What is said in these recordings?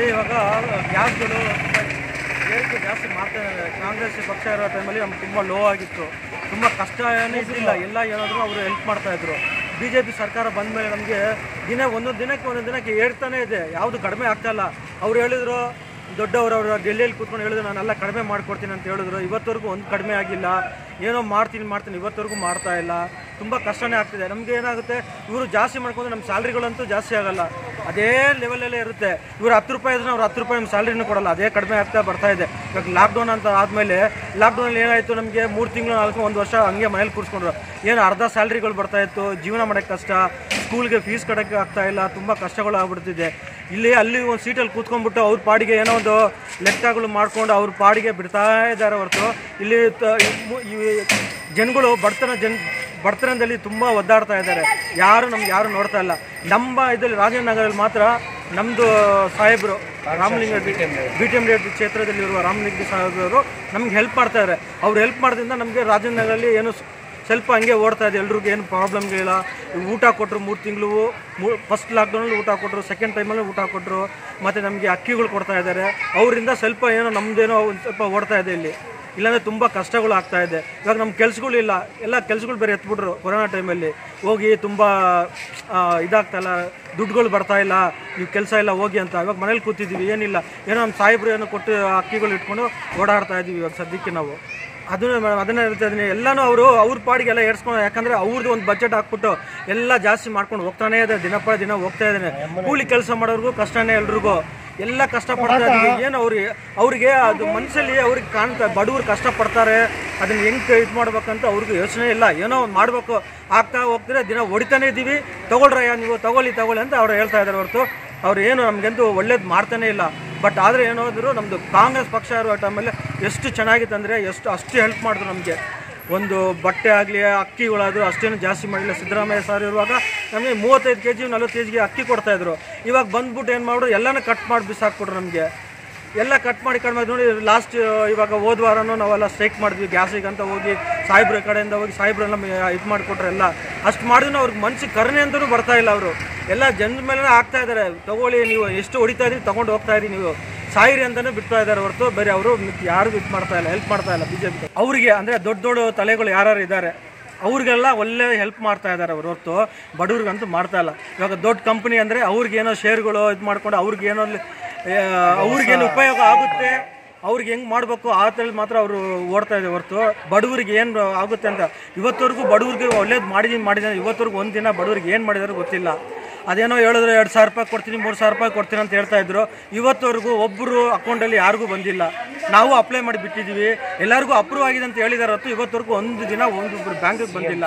ಇವಾಗ ಗ್ಯಾಸ್ಗಳು ತುಂಬ ಏರಿಕೆ ಜಾಸ್ತಿ ಮಾಡ್ತಾ ಇದ್ದಾರೆ ಕಾಂಗ್ರೆಸ್ ಪಕ್ಷ ಇರೋ ಟೈಮಲ್ಲಿ ನಮ್ಗೆ ತುಂಬ ಲೋ ಆಗಿತ್ತು ತುಂಬ ಕಷ್ಟ ಏನೇ ಇದ್ದಿಲ್ಲ ಎಲ್ಲ ಏನಾದರೂ ಅವರು ಹೆಲ್ಪ್ ಮಾಡ್ತಾ ಇದ್ರು ಬಿ ಜೆ ಪಿ ಸರ್ಕಾರ ಬಂದ ಮೇಲೆ ನಮಗೆ ದಿನ ಒಂದೊಂದು ದಿನಕ್ಕೆ ಒಂದೊಂದು ದಿನಕ್ಕೆ ಏರ್ತಾನೆ ಇದೆ ಯಾವುದು ಕಡಿಮೆ ಆಗ್ತಾ ಇಲ್ಲ ಅವ್ರು ಹೇಳಿದ್ರು ದೊಡ್ಡವರು ಅವರು ಡೆಲ್ಲಿಯಲ್ಲಿ ಕೂತ್ಕೊಂಡು ಹೇಳಿದ್ರು ನಾನೆಲ್ಲ ಕಡಿಮೆ ಮಾಡ್ಕೊಡ್ತೀನಿ ಅಂತ ಹೇಳಿದ್ರು ಇವತ್ತವರೆಗೂ ಒಂದು ಕಡಿಮೆ ಆಗಿಲ್ಲ ಏನೋ ಮಾಡ್ತೀನಿ ಮಾಡ್ತೀನಿ ಇವತ್ತವರೆಗೂ ಮಾಡ್ತಾ ಇಲ್ಲ ತುಂಬ ಕಷ್ಟನೇ ಆಗ್ತಿದೆ ನಮಗೆ ಏನಾಗುತ್ತೆ ಇವರು ಜಾಸ್ತಿ ಮಾಡ್ಕೊಂಡ್ರೆ ನಮ್ಮ ಸ್ಯಾಲ್ರಿಗಳಂತೂ ಜಾಸ್ತಿ ಆಗಲ್ಲ ಅದೇ ಲೆವೆಲಲ್ಲೇ ಇರುತ್ತೆ ಇವರು ಹತ್ತು ರೂಪಾಯಿ ಇದ್ರೆ ಅವ್ರು ಹತ್ತು ರೂಪಾಯಿ ನಮ್ಮ ಸ್ಯಾಲ್ರಿನೂ ಕೊಡಲ್ಲ ಅದೇ ಕಡಿಮೆ ಆಗ್ತಾ ಬರ್ತಾ ಇದೆ ಇವಾಗ ಲಾಕ್ಡೌನ್ ಅಂತ ಆದಮೇಲೆ ಲಾಕ್ಡೌನಲ್ಲಿ ಏನಾಯಿತು ನಮಗೆ ಮೂರು ತಿಂಗಳು ನಾಲ್ಕು ಒಂದು ವರ್ಷ ಹಂಗೆ ಮನೇಲಿ ಕೂರಿಸ್ಕೊಂಡ್ರು ಏನು ಅರ್ಧ ಸ್ಯಾಲ್ರಿಗಳು ಬರ್ತಾ ಇತ್ತು ಜೀವನ ಮಾಡೋಕ್ಕೆ ಕಷ್ಟ ಸ್ಕೂಲ್ಗೆ ಫೀಸ್ ಕಟ್ಟೋಕ್ಕೆ ಆಗ್ತಾ ಇಲ್ಲ ತುಂಬ ಕಷ್ಟಗಳು ಆಗ್ಬಿಡ್ತಿದೆ ಇಲ್ಲಿ ಅಲ್ಲಿ ಒಂದು ಸೀಟಲ್ಲಿ ಕೂತ್ಕೊಂಡ್ಬಿಟ್ಟು ಅವ್ರ ಪಾಡಿಗೆ ಏನೋ ಒಂದು ಲೆಕ್ಕಗಳು ಮಾಡ್ಕೊಂಡು ಅವ್ರ ಪಾಡಿಗೆ ಬಿಡ್ತಾ ಇದ್ದಾರೆ ಹೊರತು ಇಲ್ಲಿ ತ- ಈ ಮು- ಈ ಜನಗಳು ಬಡತನ ಜನ್ ಬಡತನದಲ್ಲಿ ತುಂಬ ಒದ್ದಾಡ್ತಾ ಇದ್ದಾರೆ ಯಾರು ನಮ್ಗೆ ಯಾರು ನೋಡ್ತಾ ಇಲ್ಲ ನಮ್ಮ ಇದರಲ್ಲಿ ರಾಜನಗರಲ್ಲಿ ಮಾತ್ರ ನಮ್ಮದು ಸಾಹೇಬರು Ramalinga B T M D ಕ್ಷೇತ್ರದಲ್ಲಿರುವ ರಾಮಲಿಂಗ ಸಾಹೇಬರು ನಮ್ಗೆ ಹೆಲ್ಪ್ ಮಾಡ್ತಾ ಇದ್ದಾರೆ ಅವ್ರು ಹೆಲ್ಪ್ ಮಾಡೋದ್ರಿಂದ ನಮಗೆ ರಾಜನಗರಲ್ಲಿ ಏನು ಸ್- ಸ್ವಲ್ಪ ಹಂಗೆ ಓಡ್ತಾ ಇದೆ ಎಲ್ರಿಗೂ ಏನು ಪ್ರಾಬ್ಲಮ್ಗಳಿಲ್ಲ ಊಟ ಕೊಟ್ಟರು ಮೂರು ತಿಂಗಳು ಫಸ್ಟ್ ಲಾಕ್ಡೌನಲ್ಲಿ ಊಟ ಕೊಟ್ಟರು ಸೆಕೆಂಡ್ ಟೈಮಲ್ಲಿ ಊಟ ಕೊಟ್ಟರು ಮತ್ತು ನಮಗೆ ಅಕ್ಕಿಗಳು ಕೊಡ್ತಾ ಇದ್ದಾರೆ ಅವರಿಂದ ಸ್ವಲ್ಪ ಏನೋ ನಮ್ಮದೇನೋ ಒಂದು ಸ್ವಲ್ಪ ಓಡ್ತಾ ಇದೆ ಇಲ್ಲಿ ಇಲ್ಲಾಂದರೆ ತುಂಬ ಕಷ್ಟಗಳು ಆಗ್ತಾ ಇದೆ ಇವಾಗ ನಮ್ಮ ಕೆಲಸಗಳಿಲ್ಲ ಎಲ್ಲ ಕೆಲಸಗಳು ಬೇರೆ ಎತ್ಬಿಟ್ರು ಕೊರೋನಾ ಟೈಮಲ್ಲಿ ಹೋಗಿ ತುಂಬ ಇದಾಗ್ತಾ ಇಲ್ಲ ದುಡ್ಡುಗಳು ಬರ್ತಾ ಇಲ್ಲ ನೀವು ಕೆಲಸ ಇಲ್ಲ ಹೋಗಿ ಅಂತ ಇವಾಗ ಮನೇಲಿ ಕೂತಿದ್ದೀವಿ ಏನಿಲ್ಲ ಏನೋ ನಮ್ಮ ಸಾಹೇಬ್ರು ಏನೋ ಕೊಟ್ಟು ಅಕ್ಕಿಗಳು ಇಟ್ಕೊಂಡು ಓಡಾಡ್ತಾ ಇದ್ದೀವಿ ಇವಾಗ ಸದ್ಯಕ್ಕೆ ನಾವು ಅದನ್ನ ಮೇಡಮ್ ಅದನ್ನೇ ಹೇಳ್ತಾ ಇದ್ದೀನಿ ಎಲ್ಲನೂ ಅವರು ಅವ್ರ ಪಾಡಿಗೆಲ್ಲ ಏರ್ಸ್ಕೊಂಡು ಯಾಕಂದ್ರೆ ಅವ್ರದ್ದು ಒಂದು ಬಜೆಟ್ ಹಾಕ್ಬಿಟ್ಟು ಎಲ್ಲ ಜಾಸ್ತಿ ಮಾಡ್ಕೊಂಡು ಹೋಗ್ತಾನೇ ಇದೆ ದಿನಪ ದಿನ ಹೋಗ್ತಾ ಇದ್ದಾನೆ ಕೂಲಿ ಕೆಲಸ ಮಾಡೋರ್ಗೂ ಕಷ್ಟನೇ ಎಲ್ರಿಗೂ ಎಲ್ಲ ಕಷ್ಟಪಡ್ತಾ ಇದ್ದೀವಿ ಏನು ಅವ್ರಿಗೆ ಅವ್ರಿಗೆ ಅದು ಮನಸ್ಸಲ್ಲಿ ಅವ್ರಿಗೆ ಕಾಣ್ತಾ ಬಡವ್ರು ಕಷ್ಟಪಡ್ತಾರೆ ಅದನ್ನ ಹೆಂಗೆ ಇದು ಮಾಡ್ಬೇಕಂತ ಅವ್ರಿಗೆ ಯೋಚನೆ ಇಲ್ಲ ಏನೋ ಒಂದು ಮಾಡಬೇಕು ಆಗ್ತಾ ಹೋಗ್ತಾರೆ ದಿನ ಹೊಡಿತಾನೆ ಇದ್ದೀವಿ ತಗೊಳ್ರಯ್ಯ ನೀವು ತಗೊಳ್ಳಿ ತಗೊಳ್ಳಿ ಅಂತ ಅವ್ರು ಹೇಳ್ತಾ ಇದ್ದಾರೆ ಹೊರತು ಅವ್ರು ಏನು ನಮಗಂತೂ ಒಳ್ಳೇದು ಮಾಡ್ತಾನೆ ಇಲ್ಲ ಬಟ್ ಆದರೆ ಏನಾದರೂ ನಮ್ಮದು ಕಾಂಗ್ರೆಸ್ ಪಕ್ಷ ಇರೋ ಟೈಮಲ್ಲಿ ಎಷ್ಟು ಚೆನ್ನಾಗಿತ್ತು ಅಂದರೆ ಎಷ್ಟು ಅಷ್ಟು ಹೆಲ್ಪ್ ಮಾಡಿದ್ರು ನಮಗೆ ಒಂದು ಬಟ್ಟೆ ಆಗಲಿ ಅಕ್ಕಿಗಳಾದರೂ ಅಷ್ಟೇನು ಜಾಸ್ತಿ ಮಾಡಿಲ್ಲ ಸಿದ್ದರಾಮಯ್ಯ ಸರ್ ಇರುವಾಗ ನಮಗೆ ಮೂವತ್ತೈದು ಕೆ ಜಿ ನಲ್ವತ್ತು ಕೆ ಜಿಗೆ ಅಕ್ಕಿ ಕೊಡ್ತಾಯಿದ್ರು ಇವಾಗ ಬಂದ್ಬಿಟ್ಟು ಏನು ಮಾಡಿದ್ರು ಎಲ್ಲನೂ ಕಟ್ ಮಾಡಿ ಬಿಸಾಕ್ಬಿಟ್ರು ನಮಗೆ ಎಲ್ಲ ಕಟ್ ಮಾಡಿ ಕಡಿಮೆ ನೋಡಿ ಲಾಸ್ಟ್ ಇವಾಗ ಹೋದ ವಾರನೂ ನಾವೆಲ್ಲ ಸ್ಟ್ರೈಕ್ ಮಾಡಿದ್ವಿ ಗ್ಯಾಸಿಗೆ ಅಂತ ಹೋಗಿ ಸಾಹೇಬ್ರ ಕಡೆಯಿಂದ ಹೋಗಿ ಸಾಹೇಬ್ರೆಲ್ಲ ಇದು ಮಾಡಿಕೊಟ್ರೆ ಎಲ್ಲ ಅಷ್ಟು ಮಾಡಿದ್ರು ಅವ್ರಿಗೆ ಮನ್ಸಿಗೆ ಕರುಣೆ ಅಂತಲೂ ಬರ್ತಾ ಇಲ್ಲ ಅವರು ಎಲ್ಲ ಜನದ ಮೇಲೆ ಆಗ್ತಾ ಇದ್ದಾರೆ ತಗೊಳ್ಳಿ ನೀವು ಎಷ್ಟು ಹೊಡಿತಾ ಇದ್ರಿ ತಗೊಂಡು ಹೋಗ್ತಾ ಇರಿ ನೀವು ಸಾಯಿರಿ ಅಂತಾನೆ ಬಿಡ್ತಾ ಇದ್ದಾರೆ ಹೊರತು ಬೇರೆ ಅವರು ಯಾರಿಗೂ ಇದು ಮಾಡ್ತಾ ಇಲ್ಲ ಹೆಲ್ಪ್ ಮಾಡ್ತಾ ಇಲ್ಲ ಬಿಜೆಪಿ ಅವರಿಗೆ ಅಂದರೆ ದೊಡ್ಡ ದೊಡ್ಡ ತಲೆಗಳು ಯಾರು ಇದ್ದಾರೆ ಅವ್ರಿಗೆಲ್ಲ ಒಳ್ಳೆ ಹೆಲ್ಪ್ ಮಾಡ್ತಾ ಇದ್ದಾರೆ ಅವ್ರು ಹೊರತು ಬಡವ್ರಿಗಂತೂ ಮಾಡ್ತಾ ಇಲ್ಲ ಇವಾಗ ದೊಡ್ಡ ಕಂಪ್ನಿ ಅಂದರೆ ಅವ್ರಿಗೇನೋ ಶೇರ್ಗಳು ಇದು ಮಾಡ್ಕೊಂಡು ಅವ್ರಿಗೇನೋ ಅಲ್ಲಿ, ಆ, ಅವ್ರಿಗೇನು ಉಪಯೋಗ ಆಗುತ್ತೆ ಅವ್ರಿಗೆ ಹೆಂಗೆ ಮಾಡಬೇಕು ಆ ಥರ ಮಾತ್ರ ಅವರು ಓಡ್ತಾ ಇದೆ ಹೊರತು ಬಡವರಿಗೆ ಏನು ಆಗುತ್ತೆ ಅಂತ ಇವತ್ತವರೆಗೂ ಬಡವ್ರಿಗೆ ಒಳ್ಳೇದು ಮಾಡಿದೀನಿ ಮಾಡಿದ್ದೀನಿ ಇವತ್ತವರೆಗೂ ಒಂದು ದಿನ ಬಡವ್ರಿಗೆ ಏನು ಮಾಡಿದಾರೆ ಗೊತ್ತಿಲ್ಲ ಅದೇನೋ ಹೇಳಿದ್ರು ಎರಡು ಸಾವಿರ ರೂಪಾಯಿ ಕೊಡ್ತೀನಿ ಮೂರು ಸಾವಿರ ರೂಪಾಯಿ ಕೊಡ್ತೀನಿ ಅಂತ ಹೇಳ್ತಾ ಇದ್ರು ಇವತ್ತವರೆಗೂ ಒಬ್ಬರು ಅಕೌಂಟಲ್ಲಿ ಯಾರಿಗೂ ಬಂದಿಲ್ಲ ನಾವು ಅಪ್ಲೈ ಮಾಡಿ ಬಿಟ್ಟಿದ್ದೀವಿ ಎಲ್ಲರಿಗೂ ಅಪ್ರೂವ್ ಆಗಿದೆ ಅಂತ ಹೇಳಿದಾರೆ ಹೊರತು ಇವತ್ತವರೆಗೂ ಒಂದು ದಿನ ಒಂದು ಬ್ಯಾಂಕಿಗೆ ಬಂದಿಲ್ಲ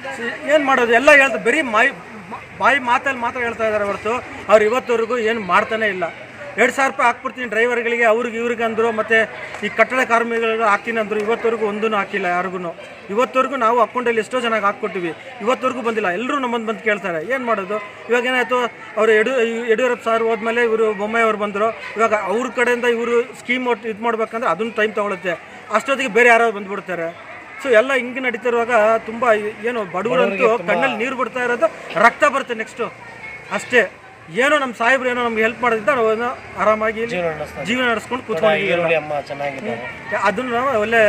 ಏನು ಮಾಡೋದು ಎಲ್ಲ ಹೇಳ್ತಾರೆ ಬರೀ ಮಾಯಿ ಬಾಯಿ ಮಾತಲ್ಲಿ ಮಾತ್ರ ಹೇಳ್ತಾ ಇದ್ದಾರೆ ಹೊರತು ಅವ್ರು ಇವತ್ತವರೆಗೂ ಏನು ಮಾಡ್ತಾನೆ ಇಲ್ಲ ಎರಡು ಸಾವಿರ ರೂಪಾಯಿ ಹಾಕ್ಬಿಡ್ತೀನಿ ಡ್ರೈವರ್ಗಳಿಗೆ ಅವ್ರಿಗೆ ಇವ್ರಿಗೆ ಅಂದರು ಮತ್ತು ಈ ಕಟ್ಟಡ ಕಾರ್ಮಿಕರಿಗೆ ಹಾಕ್ತೀನಿ ಅಂದರು ಇವತ್ತವರೆಗೂ ಒಂದೂ ಹಾಕಿಲ್ಲ ಯಾರಿಗೂ ಇವತ್ತವರೆಗೂ ನಾವು ಅಕೌಂಟಲ್ಲಿ ಎಷ್ಟೋ ಚೆನ್ನಾಗಿ ಹಾಕ್ಕೊಟ್ಟಿವಿ ಇವತ್ತವರೆಗೂ ಬಂದಿಲ್ಲ ಎಲ್ಲರೂ ನಮ್ಮನ್ನು ಬಂದು ಕೇಳ್ತಾರೆ ಏನು ಮಾಡೋದು ಇವಾಗ ಏನಾಯಿತು ಅವರು ಯಡು ಯಡಿಯೂರಪ್ಪ ಸರ್ ಹೋದ್ಮೇಲೆ ಇವರು ಬೊಮ್ಮಾಯಿ ಅವ್ರು ಬಂದರು ಇವಾಗ ಅವ್ರ ಕಡೆಯಿಂದ ಇವರು ಸ್ಕೀಮ್ ಒಟ್ಟು ಇದು ಮಾಡ್ಬೇಕಂದ್ರೆ ಅದನ್ನು ಟೈಮ್ ತೊಗೊಳುತ್ತೆ ಅಷ್ಟೊತ್ತಿಗೆ ಬೇರೆ ಯಾರೋ ಬಂದುಬಿಡ್ತಾರೆ ಸೊ ಎಲ್ಲ ಹಿಂಗೆ ನಡೀತಿರುವಾಗ ತುಂಬ ಏನು ಬಡವರಂತೂ ಕಣ್ಣಲ್ಲಿ ನೀರು ಬಿಡ್ತಾ ಇರೋದು ರಕ್ತ ಬರುತ್ತೆ ನೆಕ್ಸ್ಟು ಅಷ್ಟೇ ಏನೋ ನಮ್ಮ ಸಾಹೇಬ್ರು ಏನೋ ನಮ್ಗೆ ಹೆಲ್ಪ್ ಮಾಡೋದ್ರಿಂದ ನಾವು ಏನೋ ಆರಾಮಾಗಿ ಇಲ್ಲಿ ಜೀವನ ನಡೆಸ್ಕೊಂಡು ಕೂತ್ಕೊಂಡಿದ್ದೀವಿ ಈರುಳ್ಳಿ ಅಮ್ಮ ಚೆನ್ನಾಗಿದ್ದಾರೆ ಅದನ್ನು ನಾವು ಒಳ್ಳೆ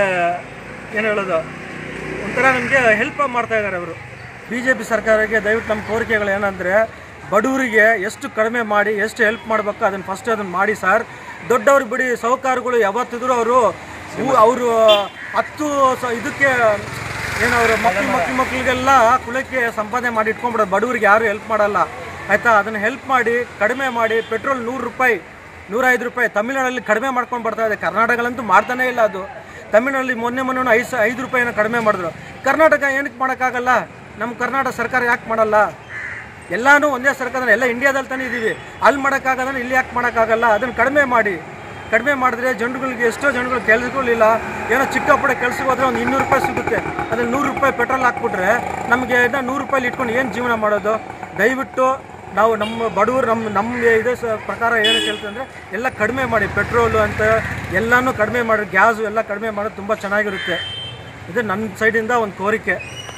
ಏನು ಹೇಳೋದು ಒಂಥರ ನಮಗೆ ಹೆಲ್ಪ್ ಮಾಡ್ತಾ ಇದ್ದಾರೆ ಅವರು ಬಿ ಜೆ ಪಿ ಸರ್ಕಾರಕ್ಕೆ ದಯವಿಟ್ಟು ನಮ್ಮ ಕೋರಿಕೆಗಳು ಏನಂದರೆ ಬಡವರಿಗೆ ಎಷ್ಟು ಕಡಿಮೆ ಮಾಡಿ ಎಷ್ಟು ಹೆಲ್ಪ್ ಮಾಡಬೇಕು ಅದನ್ನು ಫಸ್ಟ್ ಅದನ್ನು ಮಾಡಿ ಸರ್ ದೊಡ್ಡವ್ರು ಬಿಡಿ ಸಾಹುಕಾರಗಳು ಯಾವತ್ತಿದ್ರು ಅವರು ಅವರು ಹತ್ತು ಸ ಇದಕ್ಕೆ ಏನು ಅವರು ಮಕ್ಳು ಮಕ್ಳು ಮಕ್ಳಿಗೆಲ್ಲ ಕುಲಕ್ಕೆ ಸಂಪಾದನೆ ಮಾಡಿ ಇಟ್ಕೊಂಡ್ಬಿಡೋದು ಬಡವರಿಗೆ ಯಾರು ಹೆಲ್ಪ್ ಮಾಡಲ್ಲ ಆಯಿತಾ ಅದನ್ನು ಹೆಲ್ಪ್ ಮಾಡಿ ಕಡಿಮೆ ಮಾಡಿ ಪೆಟ್ರೋಲ್ ನೂರು ರೂಪಾಯಿ ನೂರೈದು ರೂಪಾಯಿ ತಮಿಳ್ನಾಡಲ್ಲಿ ಕಡಿಮೆ ಮಾಡ್ಕೊಂಡು ಬರ್ತಾ ಇದೆ ಕರ್ನಾಟಕಲ್ಲಂತೂ ಮಾಡ್ತಾನೇ ಇಲ್ಲ ಅದು ತಮಿಳ್ನಾಡಲ್ಲಿ ಮೊನ್ನೆ ಮೊನ್ನೆ ಐದು ಸ- ಐದು ರೂಪಾಯಿನ ಕಡಿಮೆ ಮಾಡಿದ್ರು ಕರ್ನಾಟಕ ಏನಕ್ಕೆ ಮಾಡೋಕ್ಕಾಗಲ್ಲ ನಮ್ಮ ಕರ್ನಾಟಕ ಸರ್ಕಾರ ಯಾಕೆ ಮಾಡಲ್ಲ ಎಲ್ಲಾನು ಒಂದೇ ಸರ್ಕಾರ ಎಲ್ಲ ಇಂಡಿಯಾದಲ್ಲಿ ತಾನೇ ಇದ್ದೀವಿ ಅಲ್ಲಿ ಮಾಡೋಕ್ಕಾಗಲ್ಲ ಇಲ್ಲಿ ಯಾಕೆ ಮಾಡೋಕ್ಕಾಗಲ್ಲ ಅದನ್ನು ಕಡಿಮೆ ಮಾಡಿ ಕಡಿಮೆ ಮಾಡಿದ್ರೆ ಜನಗಳಿಗೆ ಎಷ್ಟೋ ಜನಗಳು ಕೆಲಸಗಳಿಲ್ಲ ಏನೋ ಚಿಕ್ಕ ಪುಟ್ಟ ಕೆಲ್ಸಕ್ಕೆ ಹೋದ್ರೆ ಒಂದು ಇನ್ನೂರು ರೂಪಾಯಿ ಸಿಗುತ್ತೆ ಅದ್ರಲ್ಲಿ ನೂರು ರೂಪಾಯಿ ಪೆಟ್ರೋಲ್ ಹಾಕ್ಬಿಟ್ರೆ ನಮಗೆ ಇನ್ನು ನೂರು ರೂಪಾಯಿ ಇಟ್ಕೊಂಡು ಏನು ಜೀವನ ಮಾಡೋದು ದಯವಿಟ್ಟು ನಾವು ನಮ್ಮ ಬಡವರು ನಮ್ಮ ನಮ್ಮ ಇದೇ ಸ ಪ್ರಕಾರ ಏನು ಕೇಳ್ತಂದ್ರೆ ಎಲ್ಲ ಕಡಿಮೆ ಮಾಡಿ ಪೆಟ್ರೋಲು ಅಂತ ಎಲ್ಲನೂ ಕಡಿಮೆ ಮಾಡಿ ಗ್ಯಾಸು ಎಲ್ಲ ಕಡಿಮೆ ಮಾಡೋದು ತುಂಬ ಚೆನ್ನಾಗಿರುತ್ತೆ ಇದು ನನ್ನ ಸೈಡಿಂದ ಒಂದು ಕೋರಿಕೆ